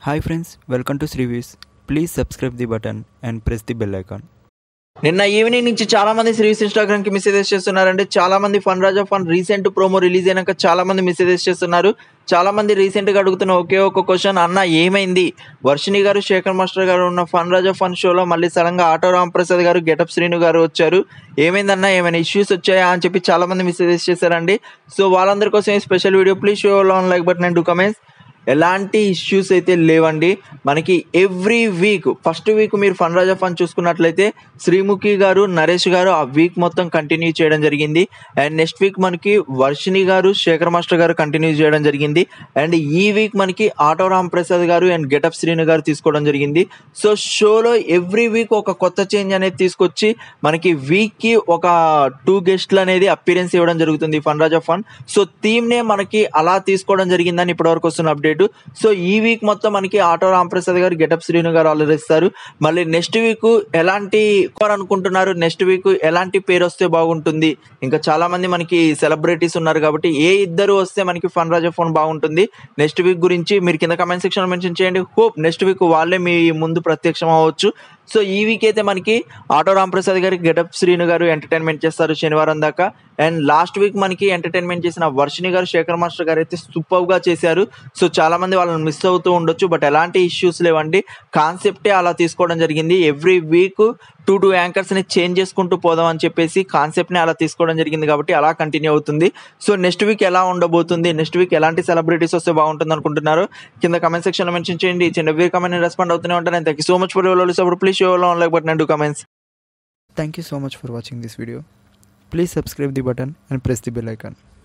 Hi friends, welcome to Srivis. Please subscribe the button and press the bell icon. నిన్న evening నుంచి చాలా మంది series Instagram కి messages చేస్తున్నారండి చాలా మంది fun Raja fun recent promo release అయినాక చాలా మంది మెసేజెస్ చేస్తున్నారు చాలా మంది రీసెంట్ గా అడుగుతున్న ఒకే ఒక క్వశ్చన్ అన్న ఏమైంది వర్షిణి గారు శేఖర్ మాస్టర్ గారు ఉన్న ఫన్ రాజా ఫన్ షోలో మళ్ళీ సడన్ గా ఆటో రామ్ ప్రసాద్ గారు గెటప్ శ్రీను గారు వచ్చారు ఏమైందన్నా ఏమైనా ఇష్యూస్ వచ్చాయా అని చెప్పి చాలా మంది మెసేజెస్ చేశారండి సో వాళ్ళందరి కోసం ఈ special video please show on like button and do comments ఎలాంటి ఇష్యూస్ అయితే లేవండి మనకి ఎవ్రీ వీక్ ఫస్ట్ వీక్ మీరు ఫన్ రాజా ఫన్ చూసుకున్నట్లయితే శ్రీముఖి గారు నరేష్ గారు ఆ వీక్ మొత్తం కంటిన్యూ చేయడం జరిగింది అండ్ నెక్స్ట్ వీక్ మనకి వర్షిణి గారు శేఖర్ మాస్టర్ గారు కంటిన్యూ చేయడం జరిగింది అండ్ ఈ వీక్ మనకి ఆటో రామ్ ప్రసాద్ గారు అండ్ గెటప్ శ్రీను గారు తీసుకోవడం జరిగింది సో షోలో ఎవ్రీ వీక్ ఒక కొత్త చేంజ్ అనేది తీసుకొచ్చి మనకి వీక్ కి ఒక టూ గెస్ట్లు అనేది అపీరెన్స్ ఇవ్వడం జరుగుతుంది fun Raja fun so theme నే మనకి అలా తీసుకోవడం జరిగిందని ఇప్పటివరకు వస్తున్న అప్డేట్ సో ఈ వీక్ మొత్తం మనకి ఆటో రామప్రసాద్ గారు గెటప్ శ్రీను గారు అలరిస్తారు మళ్ళీ నెక్స్ట్ వీక్ ఎలాంటి కోర్ అనుకుంటున్నారు నెక్స్ట్ వీక్ ఎలాంటి పేరు వస్తే బాగుంటుంది ఇంకా చాలా మంది మనకి సెలబ్రిటీస్ ఉన్నారు కాబట్టి ఏ ఇద్దరు వస్తే మనకి ఫన్ రాజా ఫోన్ బాగుంటుంది నెక్స్ట్ వీక్ గురించి మీరు కింద కమెంట్ సెక్షన్ మెన్షన్ చేయండి హోప్ నెక్స్ట్ వీక్ వాళ్ళే మీ ముందు ప్రత్యక్షం అవ్వచ్చు సో ఈ వీక్ అయితే మనకి ఆటో రామప్రసాద్ గారి గెటప్ శ్రీను గారు ఎంటర్టైన్మెంట్ చేస్తారు శనివారం దాకా అండ్ లాస్ట్ వీక్ మనకి ఎంటర్టైన్మెంట్ చేసిన వర్షిణి గారు శేఖర్ మాస్టర్ గారు అయితే సూపర్ గా చేశారు సో చాలా మంది వాళ్ళని మిస్ అవుతూ ఉండొచ్చు బట్ ఎలాంటి ఇష్యూస్ లేవండి కాన్సెప్టే అలా తీసుకోవడం జరిగింది every week two two anchors ని చేంజ్ చేసుకుంటూ పోదాం అని చెప్పేసి కాన్సెప్ట్ ని అలా తీసుకోవడం జరిగింది కాబట్టి అలా కంటిన్యూ అవుతుంది సో నెక్స్ట్ వీక్ ఎలా ఉండబోతుంది నెక్స్ట్ వీక్ ఎలాంటి సెలబ్రిటీస్ వస్తే బాగుంటుంది అనుకుంటున్నారు కింద కమెంట్ సెక్షన్ లో మెన్షన్ చేయండి చిన్న వీక్ కమెంట్ రెస్పాండ్ అవుతూనే ఉంటాను thank you so much for support please show like button and comments Thank you so much for watching this video. Please subscribe the button and press the bell icon.